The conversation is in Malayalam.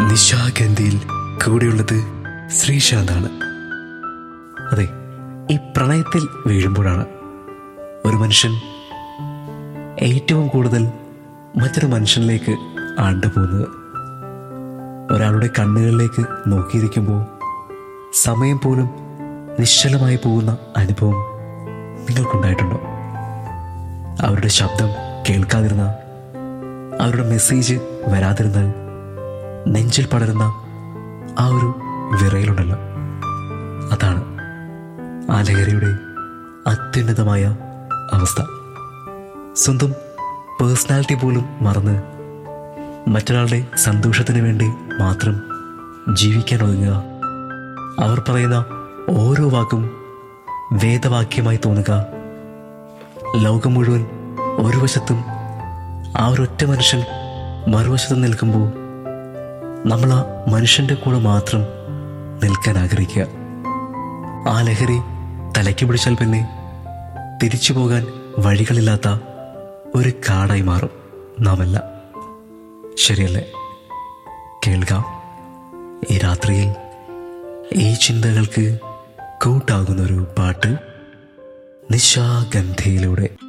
നിശാഗന്ധിയിൽ കൂടെയുള്ളത് ശ്രീശാന്താണ് അതെ ഈ പ്രണയത്തിൽ വീഴുമ്പോഴാണ് ഒരു മനുഷ്യൻ ഏറ്റവും കൂടുതൽ മറ്റൊരു മനുഷ്യനിലേക്ക് ആണ്ടുപോകുന്നത് ഒരാളുടെ കണ്ണുകളിലേക്ക് നോക്കിയിരിക്കുമ്പോൾ സമയം പോലും നിശ്ചലമായി പോകുന്ന അനുഭവം നിങ്ങൾക്കുണ്ടായിട്ടുണ്ടോ അവരുടെ ശബ്ദം കേൾക്കാതിരുന്ന അവരുടെ മെസ്സേജ് വരാതിരുന്നാൽ നെഞ്ചിൽ പടരുന്ന ആ ഒരു വിറയലുണ്ടല്ലോ അതാണ് ആ ലഹരിയുടെ അത്യുന്നതമായ അവസ്ഥ സ്വന്തം പേഴ്സണാലിറ്റി പോലും മറന്ന് മറ്റൊരാളുടെ സന്തോഷത്തിന് വേണ്ടി മാത്രം ജീവിക്കാൻ ഒതുങ്ങുക അവർ പറയുന്ന ഓരോ വാക്കും വേദവാക്യമായി തോന്നുക ലോകം മുഴുവൻ ഒരു വശത്തും ആ ഒരൊറ്റ മനുഷ്യൻ മറുവശത്ത് നിൽക്കുമ്പോൾ നമ്മൾ ആ മനുഷ്യൻ്റെ കൂടെ മാത്രം നിൽക്കാൻ ആഗ്രഹിക്കുക ആ ലഹരി തലയ്ക്ക് പിടിച്ചാൽ പിന്നെ തിരിച്ചു പോകാൻ വഴികളില്ലാത്ത ഒരു കാടായി മാറും നാമെല്ലാം ശരിയല്ലേ കേൾക്കാം ഈ രാത്രിയിൽ ഈ ചിന്തകൾക്ക് കൂട്ടാകുന്ന ഒരു പാട്ട് നിശാഗന്ധിയിലൂടെ